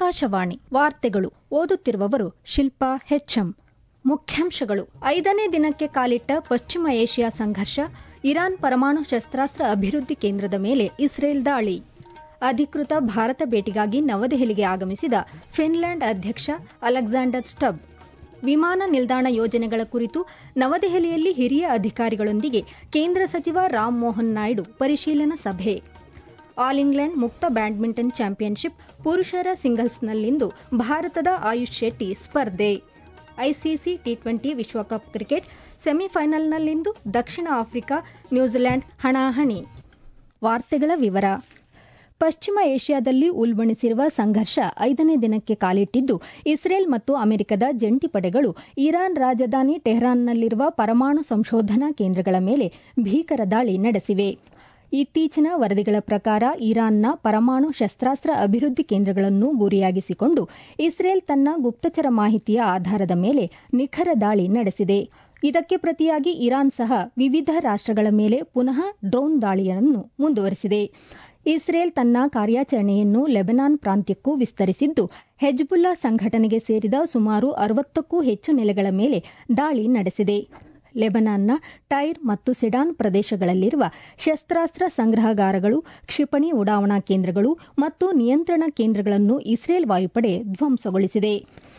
ಆಕಾಶವಾಣಿ ವಾರ್ತೆಗಳು ಓದುತ್ತಿರುವವರು ಶಿಲ್ಪಾ ಹೆಚ್ಎಂ ಮುಖ್ಯಾಂಶಗಳು ಐದನೇ ದಿನಕ್ಕೆ ಕಾಲಿಟ್ಟ ಪಶ್ಚಿಮ ಏಷ್ಯಾ ಸಂಘರ್ಷ ಇರಾನ್ ಪರಮಾಣು ಶಸ್ತ್ರಾಸ್ತ್ರ ಅಭಿವೃದ್ಧಿ ಕೇಂದ್ರದ ಮೇಲೆ ಇಸ್ರೇಲ್ ದಾಳಿ ಅಧಿಕೃತ ಭಾರತ ಭೇಟಿಗಾಗಿ ನವದೆಹಲಿಗೆ ಆಗಮಿಸಿದ ಫಿನ್ಲೆಂಡ್ ಅಧ್ಯಕ್ಷ ಅಲೆಕ್ಸಾಂಡರ್ ಸ್ಟಬ್ ವಿಮಾನ ನಿಲ್ದಾಣ ಯೋಜನೆಗಳ ಕುರಿತು ನವದೆಹಲಿಯಲ್ಲಿ ಹಿರಿಯ ಅಧಿಕಾರಿಗಳೊಂದಿಗೆ ಕೇಂದ್ರ ಸಚಿವ ರಾಮ್ ಮೋಹನ್ ನಾಯ್ಡು ಪರಿಶೀಲನಾ ಸಭೆ ಆಲ್ ಇಂಗ್ಲೆಂಡ್ ಮುಕ್ತ ಬ್ಯಾಡ್ಮಿಂಟನ್ ಚಾಂಪಿಯನ್ಶಿಪ್ ಪುರುಷರ ಸಿಂಗಲ್ಸ್ನಲ್ಲಿಂದು ಭಾರತದ ಆಯುಷ್ ಶೆಟ್ಟಿ ಸ್ಪರ್ಧೆ ಐಸಿಸಿ ಟಿ ಟ್ವೆಂಟಿ ವಿಶ್ವಕಪ್ ಕ್ರಿಕೆಟ್ ಸೆಮಿಫೈನಲ್ನಲ್ಲಿಂದು ದಕ್ಷಿಣ ಆಫ್ರಿಕಾ ನ್ಯೂಜಿಲೆಂಡ್ ಹಣಾಹಣಿ ವಾರ್ತೆಗಳ ವಿವರ ಪಶ್ಚಿಮ ಏಷ್ಯಾದಲ್ಲಿ ಉಲ್ಬಣಿಸಿರುವ ಸಂಘರ್ಷ ಐದನೇ ದಿನಕ್ಕೆ ಕಾಲಿಟ್ಟಿದ್ದು ಇಸ್ರೇಲ್ ಮತ್ತು ಅಮೆರಿಕದ ಜಂಟಿ ಪಡೆಗಳು ಇರಾನ್ ರಾಜಧಾನಿ ಟೆಹರಾನ್ನಲ್ಲಿರುವ ಪರಮಾಣು ಸಂಶೋಧನಾ ಕೇಂದ್ರಗಳ ಮೇಲೆ ಭೀಕರ ದಾಳಿ ನಡೆಸಿವೆ ಇತ್ತೀಚಿನ ವರದಿಗಳ ಪ್ರಕಾರ ಇರಾನ್ನ ಪರಮಾಣು ಶಸ್ತ್ರಾಸ್ತ್ರ ಅಭಿವೃದ್ಧಿ ಕೇಂದ್ರಗಳನ್ನು ಗುರಿಯಾಗಿಸಿಕೊಂಡು ಇಸ್ರೇಲ್ ತನ್ನ ಗುಪ್ತಚರ ಮಾಹಿತಿಯ ಆಧಾರದ ಮೇಲೆ ನಿಖರ ದಾಳಿ ನಡೆಸಿದೆ ಇದಕ್ಕೆ ಪ್ರತಿಯಾಗಿ ಇರಾನ್ ಸಹ ವಿವಿಧ ರಾಷ್ಟಗಳ ಮೇಲೆ ಪುನಃ ಡ್ರೋನ್ ದಾಳಿಯನ್ನು ಮುಂದುವರೆಸಿದೆ ಇಸ್ರೇಲ್ ತನ್ನ ಕಾರ್ಯಾಚರಣೆಯನ್ನು ಲೆಬನಾನ್ ಪ್ರಾಂತ್ಯಕ್ಕೂ ವಿಸ್ತರಿಸಿದ್ದು ಹೆಜ್ಬುಲ್ಲಾ ಸಂಘಟನೆಗೆ ಸೇರಿದ ಸುಮಾರು ಅರವತ್ತಕ್ಕೂ ಹೆಚ್ಚು ನೆಲೆಗಳ ಮೇಲೆ ದಾಳಿ ನಡೆಸಿದೆ ಲೆಬನಾನ್ನ ಟೈರ್ ಮತ್ತು ಸಿಡಾನ್ ಪ್ರದೇಶಗಳಲ್ಲಿರುವ ಶಸ್ತ್ರಾಸ್ತ್ರ ಸಂಗ್ರಹಗಾರಗಳು ಕ್ಷಿಪಣಿ ಉಡಾವಣಾ ಕೇಂದ್ರಗಳು ಮತ್ತು ನಿಯಂತ್ರಣ ಕೇಂದ್ರಗಳನ್ನು ಇಸ್ರೇಲ್ ವಾಯುಪಡೆ ಧ್ವಂಸಗೊಳಿಸಿದೆ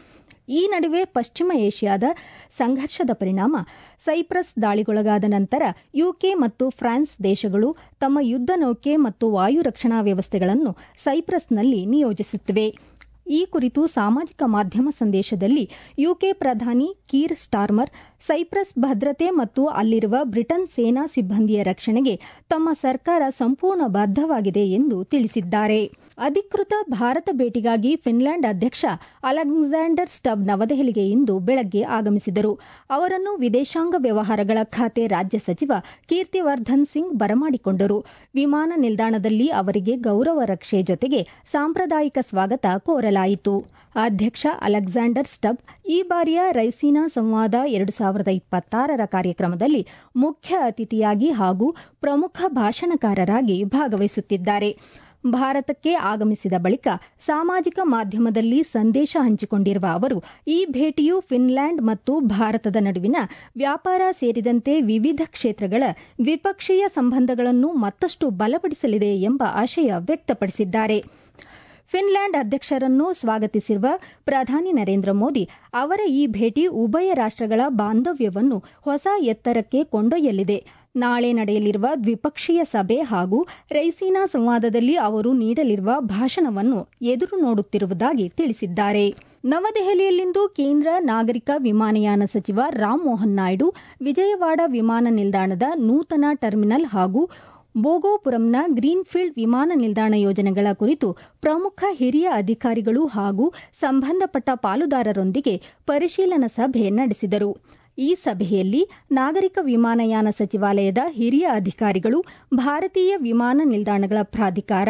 ಈ ನಡುವೆ ಪಶ್ಚಿಮ ಏಷ್ಯಾದ ಸಂಘರ್ಷದ ಪರಿಣಾಮ ಸೈಪ್ರಸ್ ದಾಳಿಗೊಳಗಾದ ನಂತರ ಯುಕೆ ಮತ್ತು ಫ್ರಾನ್ಸ್ ದೇಶಗಳು ತಮ್ಮ ಯುದ್ದ ನೌಕೆ ಮತ್ತು ವಾಯು ರಕ್ಷಣಾ ವ್ಯವಸ್ಥೆಗಳನ್ನು ಸೈಪ್ರಸ್ನಲ್ಲಿ ನಿಯೋಜಿಸುತ್ತಿವೆ ಈ ಕುರಿತು ಸಾಮಾಜಿಕ ಮಾಧ್ಯಮ ಸಂದೇಶದಲ್ಲಿ ಯುಕೆ ಪ್ರಧಾನಿ ಕೀರ್ ಸ್ಟಾರ್ಮರ್ ಸೈಪ್ರಸ್ ಭದ್ರತೆ ಮತ್ತು ಅಲ್ಲಿರುವ ಬ್ರಿಟನ್ ಸೇನಾ ಸಿಬ್ಬಂದಿಯ ರಕ್ಷಣೆಗೆ ತಮ್ಮ ಸರ್ಕಾರ ಸಂಪೂರ್ಣ ಬದ್ಧವಾಗಿದೆ ಎಂದು ತಿಳಿಸಿದ್ದಾರೆ ಅಧಿಕೃತ ಭಾರತ ಭೇಟಿಗಾಗಿ ಫಿನ್ಲ್ಯಾಂಡ್ ಅಧ್ಯಕ್ಷ ಅಲೆಕ್ಸಾಂಡರ್ ಸ್ಟಬ್ ನವದೆಹಲಿಗೆ ಇಂದು ಬೆಳಗ್ಗೆ ಆಗಮಿಸಿದರು ಅವರನ್ನು ವಿದೇಶಾಂಗ ವ್ಯವಹಾರಗಳ ಖಾತೆ ರಾಜ್ಯ ಸಚಿವ ಕೀರ್ತಿವರ್ಧನ್ ಸಿಂಗ್ ಬರಮಾಡಿಕೊಂಡರು ವಿಮಾನ ನಿಲ್ದಾಣದಲ್ಲಿ ಅವರಿಗೆ ಗೌರವ ರಕ್ಷೆ ಜೊತೆಗೆ ಸಾಂಪ್ರದಾಯಿಕ ಸ್ವಾಗತ ಕೋರಲಾಯಿತು ಅಧ್ಯಕ್ಷ ಅಲೆಕ್ಸಾಂಡರ್ ಸ್ಟಬ್ ಈ ಬಾರಿಯ ರೈಸೀನಾ ಸಂವಾದ ಎರಡು ಸಾವಿರದ ಇಪ್ಪತ್ತಾರರ ಕಾರ್ಯಕ್ರಮದಲ್ಲಿ ಮುಖ್ಯ ಅತಿಥಿಯಾಗಿ ಹಾಗೂ ಪ್ರಮುಖ ಭಾಷಣಕಾರರಾಗಿ ಭಾಗವಹಿಸುತ್ತಿದ್ದಾರೆ ಭಾರತಕ್ಕೆ ಆಗಮಿಸಿದ ಬಳಿಕ ಸಾಮಾಜಿಕ ಮಾಧ್ಯಮದಲ್ಲಿ ಸಂದೇಶ ಹಂಚಿಕೊಂಡಿರುವ ಅವರು ಈ ಭೇಟಿಯು ಫಿನ್ಲ್ಯಾಂಡ್ ಮತ್ತು ಭಾರತದ ನಡುವಿನ ವ್ಯಾಪಾರ ಸೇರಿದಂತೆ ವಿವಿಧ ಕ್ಷೇತ್ರಗಳ ದ್ವಿಪಕ್ಷೀಯ ಸಂಬಂಧಗಳನ್ನು ಮತ್ತಷ್ಟು ಬಲಪಡಿಸಲಿದೆ ಎಂಬ ಆಶಯ ವ್ಯಕ್ತಪಡಿಸಿದ್ದಾರೆ ಫಿನ್ಲ್ಯಾಂಡ್ ಅಧ್ಯಕ್ಷರನ್ನು ಸ್ವಾಗತಿಸಿರುವ ಪ್ರಧಾನಿ ನರೇಂದ್ರ ಮೋದಿ ಅವರ ಈ ಭೇಟಿ ಉಭಯ ರಾಷ್ಟಗಳ ಬಾಂಧವ್ಯವನ್ನು ಹೊಸ ಎತ್ತರಕ್ಕೆ ಕೊಂಡೊಯ್ಯಲಿದೆ ನಾಳೆ ನಡೆಯಲಿರುವ ದ್ವಿಪಕ್ಷೀಯ ಸಭೆ ಹಾಗೂ ರೈಸೀನಾ ಸಂವಾದದಲ್ಲಿ ಅವರು ನೀಡಲಿರುವ ಭಾಷಣವನ್ನು ಎದುರು ನೋಡುತ್ತಿರುವುದಾಗಿ ತಿಳಿಸಿದ್ದಾರೆ ನವದೆಹಲಿಯಲ್ಲಿಂದು ಕೇಂದ್ರ ನಾಗರಿಕ ವಿಮಾನಯಾನ ಸಚಿವ ರಾಮ್ ಮೋಹನ್ ನಾಯ್ಡು ವಿಜಯವಾಡ ವಿಮಾನ ನಿಲ್ದಾಣದ ನೂತನ ಟರ್ಮಿನಲ್ ಹಾಗೂ ಬೋಗೋಪುರಂನ ಗ್ರೀನ್ಫೀಲ್ಡ್ ವಿಮಾನ ನಿಲ್ದಾಣ ಯೋಜನೆಗಳ ಕುರಿತು ಪ್ರಮುಖ ಹಿರಿಯ ಅಧಿಕಾರಿಗಳು ಹಾಗೂ ಸಂಬಂಧಪಟ್ಟ ಪಾಲುದಾರರೊಂದಿಗೆ ಪರಿಶೀಲನಾ ಸಭೆ ನಡೆಸಿದರು ಈ ಸಭೆಯಲ್ಲಿ ನಾಗರಿಕ ವಿಮಾನಯಾನ ಸಚಿವಾಲಯದ ಹಿರಿಯ ಅಧಿಕಾರಿಗಳು ಭಾರತೀಯ ವಿಮಾನ ನಿಲ್ದಾಣಗಳ ಪ್ರಾಧಿಕಾರ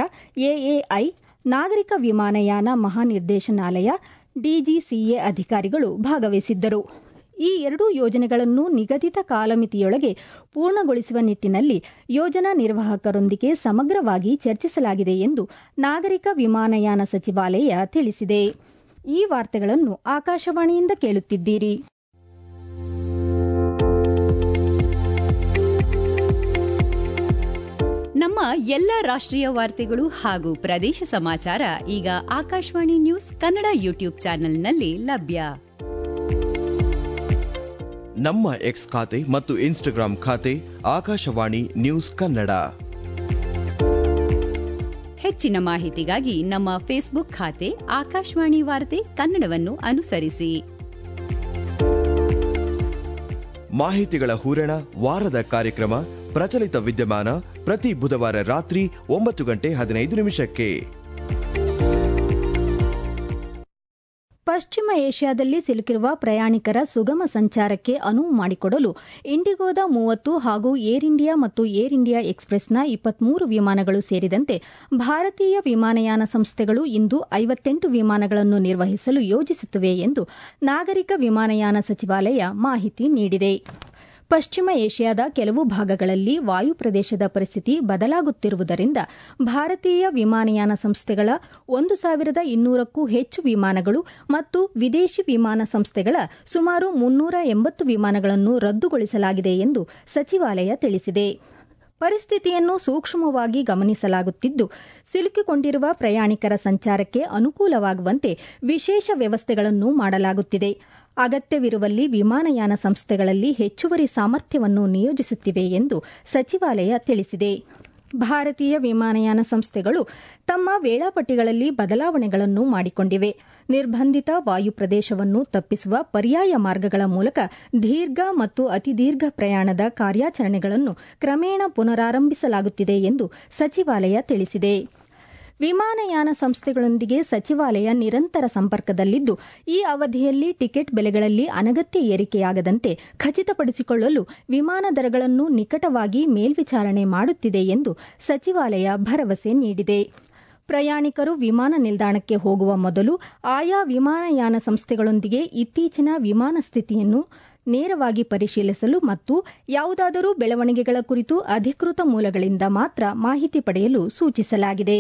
ಎಎಐ ನಾಗರಿಕ ವಿಮಾನಯಾನ ಮಹಾನಿರ್ದೇಶನಾಲಯ ಡಿಜಿಸಿಎ ಅಧಿಕಾರಿಗಳು ಭಾಗವಹಿಸಿದ್ದರು ಈ ಎರಡೂ ಯೋಜನೆಗಳನ್ನು ನಿಗದಿತ ಕಾಲಮಿತಿಯೊಳಗೆ ಪೂರ್ಣಗೊಳಿಸುವ ನಿಟ್ಟಿನಲ್ಲಿ ಯೋಜನಾ ನಿರ್ವಾಹಕರೊಂದಿಗೆ ಸಮಗ್ರವಾಗಿ ಚರ್ಚಿಸಲಾಗಿದೆ ಎಂದು ನಾಗರಿಕ ವಿಮಾನಯಾನ ಸಚಿವಾಲಯ ತಿಳಿಸಿದೆ ಈ ವಾರ್ತೆಗಳನ್ನು ಆಕಾಶವಾಣಿಯಿಂದ ಕೇಳುತ್ತಿದ್ದೀರಿ ನಮ್ಮ ಎಲ್ಲ ರಾಷ್ಟ್ರೀಯ ವಾರ್ತೆಗಳು ಹಾಗೂ ಪ್ರದೇಶ ಸಮಾಚಾರ ಈಗ ಆಕಾಶವಾಣಿ ನ್ಯೂಸ್ ಕನ್ನಡ ಯೂಟ್ಯೂಬ್ ಚಾನೆಲ್ನಲ್ಲಿ ಲಭ್ಯ ನಮ್ಮ ಎಕ್ಸ್ ಖಾತೆ ಮತ್ತು ಇನ್ಸ್ಟಾಗ್ರಾಂ ಖಾತೆ ಆಕಾಶವಾಣಿ ನ್ಯೂಸ್ ಕನ್ನಡ ಹೆಚ್ಚಿನ ಮಾಹಿತಿಗಾಗಿ ನಮ್ಮ ಫೇಸ್ಬುಕ್ ಖಾತೆ ಆಕಾಶವಾಣಿ ವಾರ್ತೆ ಕನ್ನಡವನ್ನು ಅನುಸರಿಸಿ ಮಾಹಿತಿಗಳ ಹೂರಣ ವಾರದ ಕಾರ್ಯಕ್ರಮ ಪ್ರಚಲಿತ ವಿದ್ಯಮಾನ ಪ್ರತಿ ಬುಧವಾರ ರಾತ್ರಿ ಒಂಬತ್ತು ಗಂಟೆ ಹದಿನೈದು ನಿಮಿಷಕ್ಕೆ ಪಶ್ಚಿಮ ಏಷ್ಯಾದಲ್ಲಿ ಸಿಲುಕಿರುವ ಪ್ರಯಾಣಿಕರ ಸುಗಮ ಸಂಚಾರಕ್ಕೆ ಅನುವು ಮಾಡಿಕೊಡಲು ಇಂಡಿಗೋದ ಮೂವತ್ತು ಹಾಗೂ ಏರ್ ಇಂಡಿಯಾ ಮತ್ತು ಏರ್ ಇಂಡಿಯಾ ಎಕ್ಸ್ಪ್ರೆಸ್ನ ಇಪ್ಪತ್ಮೂರು ವಿಮಾನಗಳು ಸೇರಿದಂತೆ ಭಾರತೀಯ ವಿಮಾನಯಾನ ಸಂಸ್ಥೆಗಳು ಇಂದು ಐವತ್ತೆಂಟು ವಿಮಾನಗಳನ್ನು ನಿರ್ವಹಿಸಲು ಯೋಜಿಸುತ್ತಿವೆ ಎಂದು ನಾಗರಿಕ ವಿಮಾನಯಾನ ಸಚಿವಾಲಯ ಮಾಹಿತಿ ನೀಡಿದೆ ಪಶ್ಚಿಮ ಏಷ್ಯಾದ ಕೆಲವು ಭಾಗಗಳಲ್ಲಿ ವಾಯು ಪ್ರದೇಶದ ಪರಿಸ್ಥಿತಿ ಬದಲಾಗುತ್ತಿರುವುದರಿಂದ ಭಾರತೀಯ ವಿಮಾನಯಾನ ಸಂಸ್ಥೆಗಳ ಒಂದು ಸಾವಿರದ ಇನ್ನೂರಕ್ಕೂ ಹೆಚ್ಚು ವಿಮಾನಗಳು ಮತ್ತು ವಿದೇಶಿ ವಿಮಾನ ಸಂಸ್ಥೆಗಳ ಸುಮಾರು ಮುನ್ನೂರ ಎಂಬತ್ತು ವಿಮಾನಗಳನ್ನು ರದ್ದುಗೊಳಿಸಲಾಗಿದೆ ಎಂದು ಸಚಿವಾಲಯ ತಿಳಿಸಿದೆ ಪರಿಸ್ಥಿತಿಯನ್ನು ಸೂಕ್ಷ್ಮವಾಗಿ ಗಮನಿಸಲಾಗುತ್ತಿದ್ದು ಸಿಲುಕಿಕೊಂಡಿರುವ ಪ್ರಯಾಣಿಕರ ಸಂಚಾರಕ್ಕೆ ಅನುಕೂಲವಾಗುವಂತೆ ವಿಶೇಷ ವ್ಯವಸ್ಥೆಗಳನ್ನು ಮಾಡಲಾಗುತ್ತಿದೆ ಅಗತ್ಯವಿರುವಲ್ಲಿ ವಿಮಾನಯಾನ ಸಂಸ್ಥೆಗಳಲ್ಲಿ ಹೆಚ್ಚುವರಿ ಸಾಮರ್ಥ್ಯವನ್ನು ನಿಯೋಜಿಸುತ್ತಿವೆ ಎಂದು ಸಚಿವಾಲಯ ತಿಳಿಸಿದೆ ಭಾರತೀಯ ವಿಮಾನಯಾನ ಸಂಸ್ಥೆಗಳು ತಮ್ಮ ವೇಳಾಪಟ್ಟಿಗಳಲ್ಲಿ ಬದಲಾವಣೆಗಳನ್ನು ಮಾಡಿಕೊಂಡಿವೆ ನಿರ್ಬಂಧಿತ ವಾಯು ಪ್ರದೇಶವನ್ನು ತಪ್ಪಿಸುವ ಪರ್ಯಾಯ ಮಾರ್ಗಗಳ ಮೂಲಕ ದೀರ್ಘ ಮತ್ತು ಅತಿದೀರ್ಘ ಪ್ರಯಾಣದ ಕಾರ್ಯಾಚರಣೆಗಳನ್ನು ಕ್ರಮೇಣ ಪುನರಾರಂಭಿಸಲಾಗುತ್ತಿದೆ ಎಂದು ಸಚಿವಾಲಯ ತಿಳಿಸಿದೆ ವಿಮಾನಯಾನ ಸಂಸ್ಥೆಗಳೊಂದಿಗೆ ಸಚಿವಾಲಯ ನಿರಂತರ ಸಂಪರ್ಕದಲ್ಲಿದ್ದು ಈ ಅವಧಿಯಲ್ಲಿ ಟಿಕೆಟ್ ಬೆಲೆಗಳಲ್ಲಿ ಅನಗತ್ಯ ಏರಿಕೆಯಾಗದಂತೆ ಖಚಿತಪಡಿಸಿಕೊಳ್ಳಲು ವಿಮಾನ ದರಗಳನ್ನು ನಿಕಟವಾಗಿ ಮೇಲ್ವಿಚಾರಣೆ ಮಾಡುತ್ತಿದೆ ಎಂದು ಸಚಿವಾಲಯ ಭರವಸೆ ನೀಡಿದೆ ಪ್ರಯಾಣಿಕರು ವಿಮಾನ ನಿಲ್ದಾಣಕ್ಕೆ ಹೋಗುವ ಮೊದಲು ಆಯಾ ವಿಮಾನಯಾನ ಸಂಸ್ಥೆಗಳೊಂದಿಗೆ ಇತ್ತೀಚಿನ ವಿಮಾನ ಸ್ಥಿತಿಯನ್ನು ನೇರವಾಗಿ ಪರಿಶೀಲಿಸಲು ಮತ್ತು ಯಾವುದಾದರೂ ಬೆಳವಣಿಗೆಗಳ ಕುರಿತು ಅಧಿಕೃತ ಮೂಲಗಳಿಂದ ಮಾತ್ರ ಮಾಹಿತಿ ಪಡೆಯಲು ಸೂಚಿಸಲಾಗಿದೆ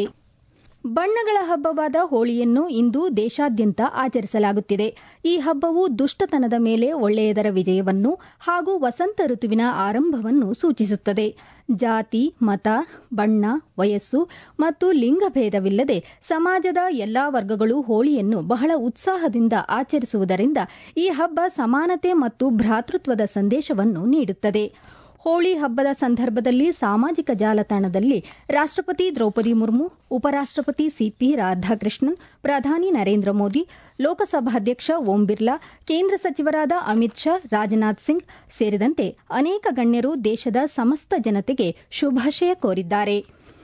ಬಣ್ಣಗಳ ಹಬ್ಬವಾದ ಹೋಳಿಯನ್ನು ಇಂದು ದೇಶಾದ್ಯಂತ ಆಚರಿಸಲಾಗುತ್ತಿದೆ ಈ ಹಬ್ಬವು ದುಷ್ಟತನದ ಮೇಲೆ ಒಳ್ಳೆಯದರ ವಿಜಯವನ್ನು ಹಾಗೂ ವಸಂತ ಋತುವಿನ ಆರಂಭವನ್ನು ಸೂಚಿಸುತ್ತದೆ ಜಾತಿ ಮತ ಬಣ್ಣ ವಯಸ್ಸು ಮತ್ತು ಲಿಂಗಭೇದವಿಲ್ಲದೆ ಸಮಾಜದ ಎಲ್ಲಾ ವರ್ಗಗಳು ಹೋಳಿಯನ್ನು ಬಹಳ ಉತ್ಸಾಹದಿಂದ ಆಚರಿಸುವುದರಿಂದ ಈ ಹಬ್ಬ ಸಮಾನತೆ ಮತ್ತು ಭ್ರಾತೃತ್ವದ ಸಂದೇಶವನ್ನು ನೀಡುತ್ತದೆ ಹೋಳಿ ಹಬ್ಬದ ಸಂದರ್ಭದಲ್ಲಿ ಸಾಮಾಜಿಕ ಜಾಲತಾಣದಲ್ಲಿ ರಾಷ್ಟಪತಿ ದ್ರೌಪದಿ ಮುರ್ಮು ಉಪರಾಷ್ಟಪತಿ ಸಿಪಿ ರಾಧಾಕೃಷ್ಣನ್ ಪ್ರಧಾನಿ ನರೇಂದ್ರ ಮೋದಿ ಲೋಕಸಭಾಧ್ಯಕ್ಷ ಓಂ ಬಿರ್ಲಾ ಕೇಂದ್ರ ಸಚಿವರಾದ ಅಮಿತ್ ಶಾ ರಾಜನಾಥ್ ಸಿಂಗ್ ಸೇರಿದಂತೆ ಅನೇಕ ಗಣ್ಯರು ದೇಶದ ಸಮಸ್ತ ಜನತೆಗೆ ಶುಭಾಶಯ ಕೋರಿದ್ದಾರೆ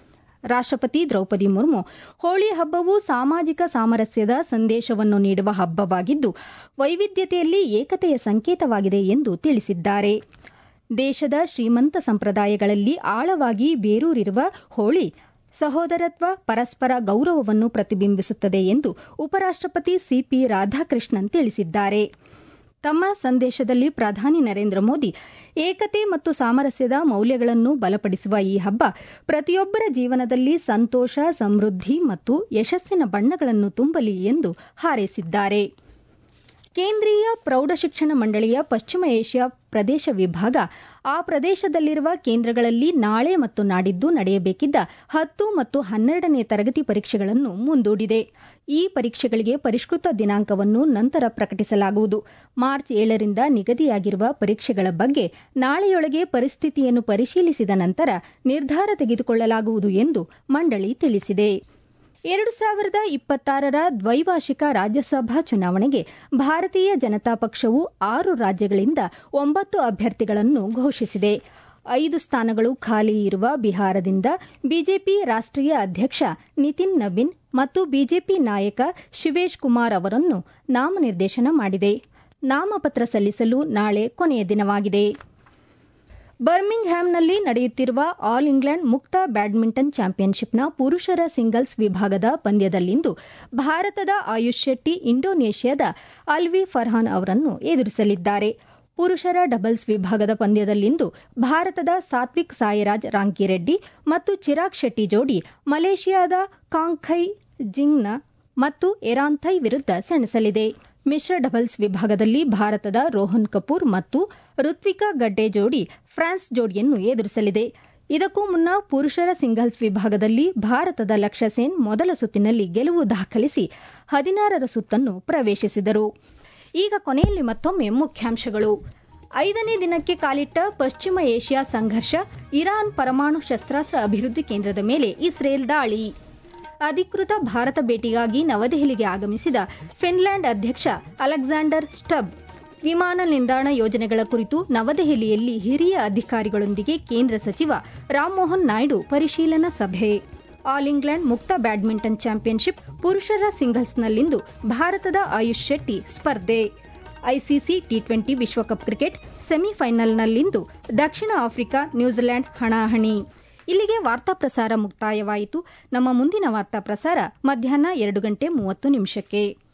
ರಾಷ್ಟಪತಿ ದ್ರೌಪದಿ ಮುರ್ಮು ಹೋಳಿ ಹಬ್ಬವು ಸಾಮಾಜಿಕ ಸಾಮರಸ್ಯದ ಸಂದೇಶವನ್ನು ನೀಡುವ ಹಬ್ಬವಾಗಿದ್ದು ವೈವಿಧ್ಯತೆಯಲ್ಲಿ ಏಕತೆಯ ಸಂಕೇತವಾಗಿದೆ ಎಂದು ತಿಳಿಸಿದ್ದಾರೆ ದೇಶದ ಶ್ರೀಮಂತ ಸಂಪ್ರದಾಯಗಳಲ್ಲಿ ಆಳವಾಗಿ ಬೇರೂರಿರುವ ಹೋಳಿ ಸಹೋದರತ್ವ ಪರಸ್ಪರ ಗೌರವವನ್ನು ಪ್ರತಿಬಿಂಬಿಸುತ್ತದೆ ಎಂದು ಉಪರಾಷ್ಟಪತಿ ಸಿಪಿ ರಾಧಾಕೃಷ್ಣನ್ ತಿಳಿಸಿದ್ದಾರೆ ತಮ್ಮ ಸಂದೇಶದಲ್ಲಿ ಪ್ರಧಾನಿ ನರೇಂದ್ರ ಮೋದಿ ಏಕತೆ ಮತ್ತು ಸಾಮರಸ್ಯದ ಮೌಲ್ಯಗಳನ್ನು ಬಲಪಡಿಸುವ ಈ ಹಬ್ಬ ಪ್ರತಿಯೊಬ್ಬರ ಜೀವನದಲ್ಲಿ ಸಂತೋಷ ಸಮೃದ್ಧಿ ಮತ್ತು ಯಶಸ್ಸಿನ ಬಣ್ಣಗಳನ್ನು ತುಂಬಲಿ ಎಂದು ಹಾರೈಸಿದ್ದಾರೆ ಕೇಂದ್ರೀಯ ಪ್ರೌಢಶಿಕ್ಷಣ ಮಂಡಳಿಯ ಪಶ್ಚಿಮ ಏಷ್ಯಾ ಪ್ರದೇಶ ವಿಭಾಗ ಆ ಪ್ರದೇಶದಲ್ಲಿರುವ ಕೇಂದ್ರಗಳಲ್ಲಿ ನಾಳೆ ಮತ್ತು ನಾಡಿದ್ದು ನಡೆಯಬೇಕಿದ್ದ ಹತ್ತು ಮತ್ತು ಹನ್ನೆರಡನೇ ತರಗತಿ ಪರೀಕ್ಷೆಗಳನ್ನು ಮುಂದೂಡಿದೆ ಈ ಪರೀಕ್ಷೆಗಳಿಗೆ ಪರಿಷ್ಕೃತ ದಿನಾಂಕವನ್ನು ನಂತರ ಪ್ರಕಟಿಸಲಾಗುವುದು ಮಾರ್ಚ್ ಏಳರಿಂದ ನಿಗದಿಯಾಗಿರುವ ಪರೀಕ್ಷೆಗಳ ಬಗ್ಗೆ ನಾಳೆಯೊಳಗೆ ಪರಿಸ್ಥಿತಿಯನ್ನು ಪರಿಶೀಲಿಸಿದ ನಂತರ ನಿರ್ಧಾರ ತೆಗೆದುಕೊಳ್ಳಲಾಗುವುದು ಎಂದು ಮಂಡಳಿ ತಿಳಿಸಿದೆ ಎರಡು ಸಾವಿರದ ಇಪ್ಪತ್ತಾರರ ದ್ವೈವಾರ್ಷಿಕ ರಾಜ್ಯಸಭಾ ಚುನಾವಣೆಗೆ ಭಾರತೀಯ ಜನತಾ ಪಕ್ಷವು ಆರು ರಾಜ್ಯಗಳಿಂದ ಒಂಬತ್ತು ಅಭ್ಯರ್ಥಿಗಳನ್ನು ಘೋಷಿಸಿದೆ ಐದು ಸ್ಥಾನಗಳು ಖಾಲಿ ಇರುವ ಬಿಹಾರದಿಂದ ಬಿಜೆಪಿ ರಾಷ್ಟೀಯ ಅಧ್ಯಕ್ಷ ನಿತಿನ್ ನಬೀನ್ ಮತ್ತು ಬಿಜೆಪಿ ನಾಯಕ ಶಿವೇಶ್ ಕುಮಾರ್ ಅವರನ್ನು ನಾಮನಿರ್ದೇಶನ ಮಾಡಿದೆ ನಾಮಪತ್ರ ಸಲ್ಲಿಸಲು ನಾಳೆ ಕೊನೆಯ ದಿನವಾಗಿದೆ ಬರ್ಮಿಂಗ್ ಹ್ಯಾಮ್ನಲ್ಲಿ ನಡೆಯುತ್ತಿರುವ ಆಲ್ ಇಂಗ್ಲೆಂಡ್ ಮುಕ್ತ ಬ್ಯಾಡ್ಮಿಂಟನ್ ಚಾಂಪಿಯನ್ಶಿಪ್ನ ಪುರುಷರ ಸಿಂಗಲ್ಸ್ ವಿಭಾಗದ ಪಂದ್ಯದಲ್ಲಿಂದು ಭಾರತದ ಆಯುಷ್ ಶೆಟ್ಟಿ ಇಂಡೋನೇಷ್ಯಾದ ಅಲ್ವಿ ಫರ್ಹಾನ್ ಅವರನ್ನು ಎದುರಿಸಲಿದ್ದಾರೆ ಪುರುಷರ ಡಬಲ್ಸ್ ವಿಭಾಗದ ಪಂದ್ಯದಲ್ಲಿಂದು ಭಾರತದ ಸಾತ್ವಿಕ್ ಸಾಯಿರಾಜ್ ರಾಂಕಿರೆಡ್ಡಿ ಮತ್ತು ಚಿರಾಗ್ ಶೆಟ್ಟಿ ಜೋಡಿ ಮಲೇಷಿಯಾದ ಕಾಂಗ್ಖೈ ಜಿಂಗ್ನ ಮತ್ತು ಎರಾನ್ಥೈ ವಿರುದ್ಧ ಸೆಣಸಲಿದೆ ಮಿಶ್ರ ಡಬಲ್ಸ್ ವಿಭಾಗದಲ್ಲಿ ಭಾರತದ ರೋಹನ್ ಕಪೂರ್ ಮತ್ತು ಋತ್ವಿಕಾ ಗಡ್ಡೆ ಜೋಡಿ ಫ್ರಾನ್ಸ್ ಜೋಡಿಯನ್ನು ಎದುರಿಸಲಿದೆ ಇದಕ್ಕೂ ಮುನ್ನ ಪುರುಷರ ಸಿಂಗಲ್ಸ್ ವಿಭಾಗದಲ್ಲಿ ಭಾರತದ ಲಕ್ಷ್ಯ ಸೇನ್ ಮೊದಲ ಸುತ್ತಿನಲ್ಲಿ ಗೆಲುವು ದಾಖಲಿಸಿ ಹದಿನಾರರ ಸುತ್ತನ್ನು ಪ್ರವೇಶಿಸಿದರು ಈಗ ಕೊನೆಯಲ್ಲಿ ಮತ್ತೊಮ್ಮೆ ಮುಖ್ಯಾಂಶಗಳು ಐದನೇ ದಿನಕ್ಕೆ ಕಾಲಿಟ್ಟ ಪಶ್ಚಿಮ ಏಷ್ಯಾ ಸಂಘರ್ಷ ಇರಾನ್ ಪರಮಾಣು ಶಸ್ತ್ರಾಸ್ತ್ರ ಅಭಿವೃದ್ಧಿ ಕೇಂದ್ರದ ಮೇಲೆ ಇಸ್ರೇಲ್ ದಾಳಿ ಅಧಿಕೃತ ಭಾರತ ಭೇಟಿಗಾಗಿ ನವದೆಹಲಿಗೆ ಆಗಮಿಸಿದ ಫಿನ್ಲ್ಯಾಂಡ್ ಅಧ್ಯಕ್ಷ ಅಲೆಕ್ಸಾಂಡರ್ ಸ್ಟಬ್ ವಿಮಾನ ನಿಲ್ದಾಣ ಯೋಜನೆಗಳ ಕುರಿತು ನವದೆಹಲಿಯಲ್ಲಿ ಹಿರಿಯ ಅಧಿಕಾರಿಗಳೊಂದಿಗೆ ಕೇಂದ್ರ ಸಚಿವ ರಾಮಮೋಹನ್ ನಾಯ್ಡು ಪರಿಶೀಲನಾ ಸಭೆ ಆಲ್ ಇಂಗ್ಲೆಂಡ್ ಮುಕ್ತ ಬ್ಯಾಡ್ಮಿಂಟನ್ ಚಾಂಪಿಯನ್ಶಿಪ್ ಪುರುಷರ ಸಿಂಗಲ್ಸ್ನಲ್ಲಿಂದು ಭಾರತದ ಆಯುಷ್ ಶೆಟ್ಟಿ ಸ್ಪರ್ಧೆ ಐಸಿಸಿ ಟಿ ಟ್ವೆಂಟಿ ವಿಶ್ವಕಪ್ ಕ್ರಿಕೆಟ್ ಸೆಮಿಫೈನಲ್ನಲ್ಲಿಂದು ದಕ್ಷಿಣ ಆಫ್ರಿಕಾ ನ್ಯೂಜಿಲೆಂಡ್ ಹಣಾಹಣಿ ಇಲ್ಲಿಗೆ ವಾರ್ತಾ ಪ್ರಸಾರ ಮುಕ್ತಾಯವಾಯಿತು ನಮ್ಮ ಮುಂದಿನ ವಾರ್ತಾ ಪ್ರಸಾರ ಮಧ್ಯಾಹ್ನ ಎರಡು ಗಂಟೆ ಮೂವತ್ತು ನಿಮಿಷಕ್ಕೆ